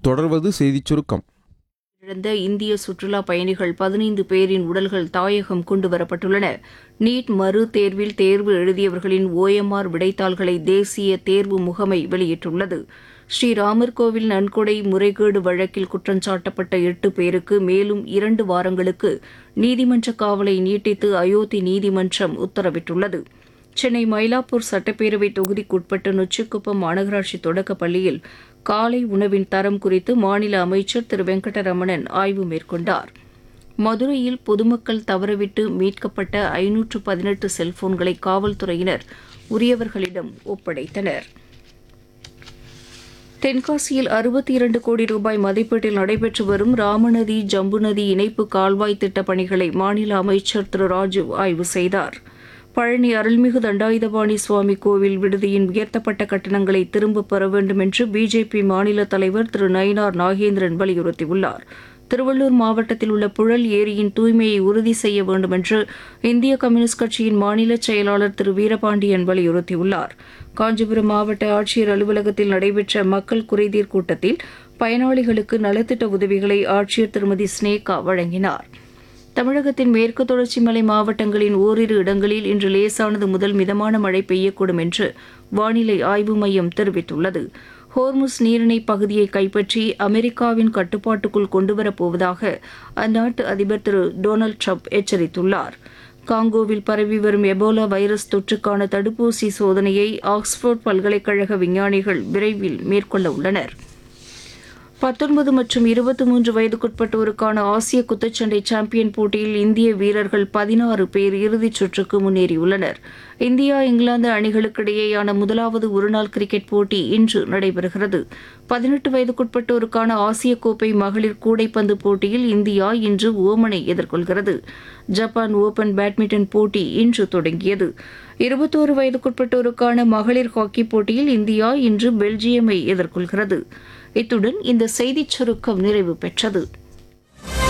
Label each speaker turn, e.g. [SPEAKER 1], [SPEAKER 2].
[SPEAKER 1] தொடர்வது செய்திச் சுருக்கம்
[SPEAKER 2] இழந்த இந்திய சுற்றுலா பயணிகள் பதினைந்து பேரின் உடல்கள் தாயகம் கொண்டுவரப்பட்டுள்ளன நீட் மறு தேர்வில் தேர்வு எழுதியவர்களின் ஓஎம்ஆர் விடைத்தாள்களை தேசிய தேர்வு முகமை வெளியிட்டுள்ளது ஸ்ரீராமர் கோவில் நன்கொடை முறைகேடு வழக்கில் குற்றஞ்சாட்டப்பட்ட எட்டு பேருக்கு மேலும் இரண்டு வாரங்களுக்கு நீதிமன்ற காவலை நீட்டித்து அயோத்தி நீதிமன்றம் உத்தரவிட்டுள்ளது சென்னை மயிலாப்பூர் சட்டப்பேரவை தொகுதிக்குட்பட்ட நொச்சிக்குப்பம் மாநகராட்சி தொடக்கப் பள்ளியில் காலை உணவின் தரம் குறித்து மாநில அமைச்சர் திரு வெங்கடரமணன் ஆய்வு மேற்கொண்டார் மதுரையில் பொதுமக்கள் தவறவிட்டு மீட்கப்பட்ட ஐநூற்று பதினெட்டு செல்போன்களை காவல்துறையினர் உரியவர்களிடம் ஒப்படைத்தனர் தென்காசியில் அறுபத்தி இரண்டு கோடி ரூபாய் மதிப்பீட்டில் நடைபெற்று வரும் ராமநதி ஜம்பு நதி இணைப்பு கால்வாய் திட்டப் பணிகளை மாநில அமைச்சர் திரு ராஜு ஆய்வு செய்தார் பழனி அருள்மிகு தண்டாயுதபாணி சுவாமி கோவில் விடுதியின் உயர்த்தப்பட்ட கட்டணங்களை திரும்பப் பெற வேண்டும் என்று பிஜேபி மாநில தலைவர் திரு நயினார் நாகேந்திரன் வலியுறுத்தியுள்ளார் திருவள்ளூர் மாவட்டத்தில் உள்ள புழல் ஏரியின் தூய்மையை உறுதி செய்ய வேண்டும் என்று இந்திய கம்யூனிஸ்ட் கட்சியின் மாநில செயலாளர் திரு வீரபாண்டியன் வலியுறுத்தியுள்ளார் காஞ்சிபுரம் மாவட்ட ஆட்சியர் அலுவலகத்தில் நடைபெற்ற மக்கள் குறைதீர் கூட்டத்தில் பயனாளிகளுக்கு நலத்திட்ட உதவிகளை ஆட்சியர் திருமதி ஸ்னேகா வழங்கினார் தமிழகத்தின் மேற்கு தொடர்ச்சி மலை மாவட்டங்களின் ஓரிரு இடங்களில் இன்று லேசானது முதல் மிதமான மழை பெய்யக்கூடும் என்று வானிலை ஆய்வு மையம் தெரிவித்துள்ளது ஹோர்முஸ் நீரிணை பகுதியை கைப்பற்றி அமெரிக்காவின் கட்டுப்பாட்டுக்குள் கொண்டுவரப் போவதாக அந்நாட்டு அதிபர் திரு டொனால்டு ட்ரம்ப் எச்சரித்துள்ளார் காங்கோவில் பரவி வரும் எபோலா வைரஸ் தொற்றுக்கான தடுப்பூசி சோதனையை ஆக்ஸ்போர்ட் பல்கலைக்கழக விஞ்ஞானிகள் விரைவில் மேற்கொள்ள உள்ளனர் பத்தொன்பது மற்றும் இருபத்தி மூன்று வயதுக்குட்பட்டோருக்கான ஆசிய குத்துச்சண்டை சாம்பியன் போட்டியில் இந்திய வீரர்கள் பதினாறு பேர் இறுதிச் சுற்றுக்கு முன்னேறியுள்ளனர் இந்தியா இங்கிலாந்து அணிகளுக்கிடையேயான முதலாவது ஒருநாள் கிரிக்கெட் போட்டி இன்று நடைபெறுகிறது பதினெட்டு வயதுக்குட்பட்டோருக்கான ஆசிய கோப்பை மகளிர் கூடைப்பந்து போட்டியில் இந்தியா இன்று ஓமனை எதிர்கொள்கிறது ஜப்பான் ஓபன் பேட்மிண்டன் போட்டி இன்று தொடங்கியது இருபத்தோரு வயதுக்குட்பட்டோருக்கான மகளிர் ஹாக்கி போட்டியில் இந்தியா இன்று பெல்ஜியமை எதிர்கொள்கிறது இத்துடன் இந்த செய்திச் சுருக்கம் நிறைவு பெற்றது